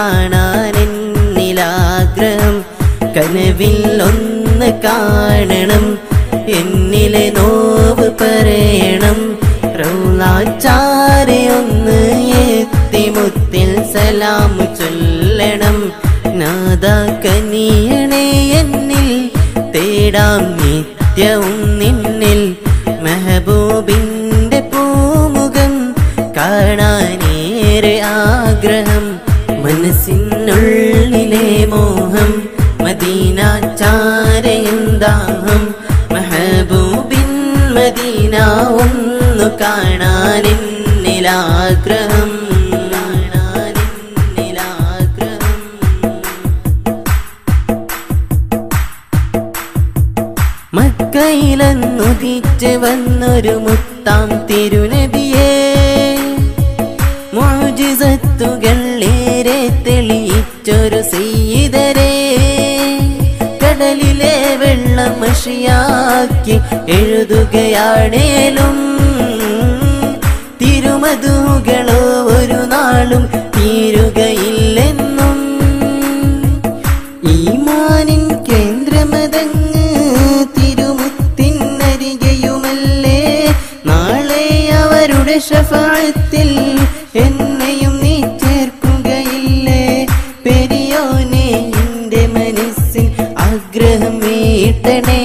കാണാൻ എന്നിലാഗ്രഹം കനവിൽ ഒന്ന് കാണണം എന്നിലെ നോവ് പറയണം റൗലാച്ചാരെ ഒന്ന് എത്തി മുത്തിൽ സലാം ചൊല്ലണം നാദ കനിയണേ എന്നിൽ തേടാം നിത്യവും നിന്നിൽ മെഹബൂബിന്റെ പൂമുഖം കാണാനേറെ ആഗ്രഹം മനസ്സിനുള്ളിലെ മോഹം മദീന ചാരയന്താഹം മെഹബൂബിൻ മദീന ഒന്നു കാണാനെന്നിലാഗ്രഹം കാണാനെന്നിലാഗ്രഹം മക്കയിലെന്നുദിച്ച് വന്നൊരു മുത്താം തിരുനബിയേ മോജിസത്തുകൾ ഏറെ തെളിയിച്ചൊരു സീതരേ കടലിലെ വെള്ളം മഷിയാക്കി എഴുതുകയാണേലും തിരുമധുകളോ ഒരു നാളും തീരുകയില്ലെന്നും ഈമാനിൻ കേന്ദ്രമതങ്ങ് തിരുമുത്തിനരികയുമല്ലേ നാളെ അവരുടെ ഷഫാഴത്തിൽ എന്നെയും നീ ചേർക്കുകയില്ലേ പെരിയോനെ എന്റെ മനസ്സിൽ ആഗ്രഹം വീട്ടണേ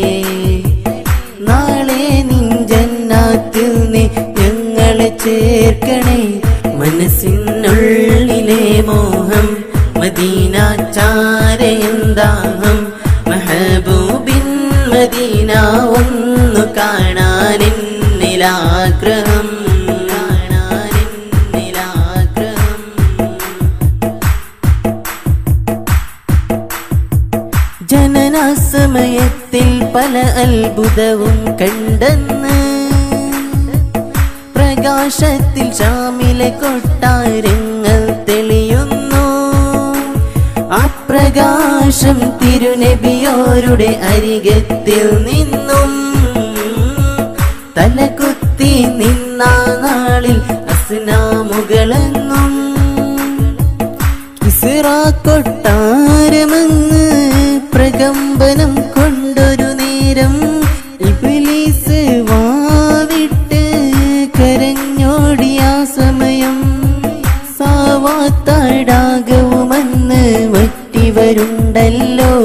നാളെ നിഞ്ചന്നാത്തിൽ നീ ഞങ്ങളെ ചേർക്കണേ മനസ്സിനുള്ളിലെ മോഹം മദീന ചാരയന്താഹം മെഹബൂബിൻ മദീന ഒന്നു കാണാനെന്നിലാഗ്രഹം കാണാനെന്നിലാഗ്രഹം ജനനസമയത്തിൽ പല അത്ഭുതവും കണ്ടെന്ന് പ്രകാശത്തിൽ ശാമിലെ കൊട്ടാരങ്ങൾ തെളിയുന്നു ആ പ്രകാശം തിരുനബിയോരുടെ അരികത്തിൽ നിന്നും തലകുത്തി നിന്ന നാളിൽ അസ്നാമുകളെന്നും കിസിറ കൊട്ടാരമെന്ന് പ്രകമ്പനം കൊണ്ടൊരു നേരം ഇബിലീസ് വാവിട്ട് കരഞ്ഞോടിയ സമയം സാവാത്തടാകവുമെന്ന് വറ്റിവരുണ്ടല്ലോ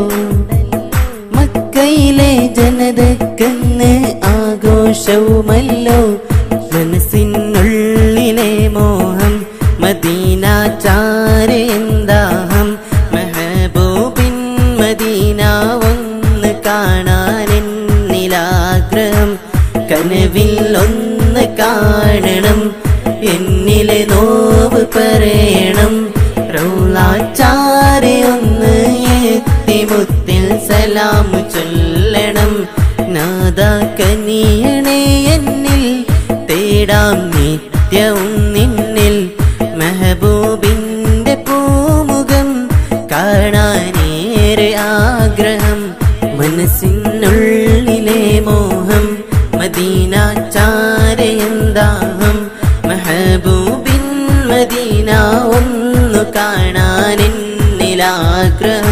മക്കയിലെ ജനതക്കെന്ന് ആഘോഷവുമല്ലോ മനസ്സിനുള്ളിലെ മോഹം മദീന ചാരേന്ദാഹം മെഹബൂബിൻ മദീന ഒന്ന് കാണാനെന്നിലാഗ്രഹം കനവിൽ ഒന്ന് കാണണം എന്നിലെ നോവ് പറയണം റൗലാച്ചാരെ ഒന്ന് എത്തി മുത്തിൽ സലാം ചൊല്ലണം നാദ കനിയണേ എന്നിൽ തേടാം നിത്യവും നിന്നിൽ മെഹബൂബിന്റെ പൂമുഖം കാണാനേറെ ആഗ്രഹം മനസ്സിനുള്ളിലെ മോഹം മദീന ചാരയന്താഹം മെഹബൂബിൻ മദീന ഒന്നു കാണാനെന്നിലാഗ്രഹം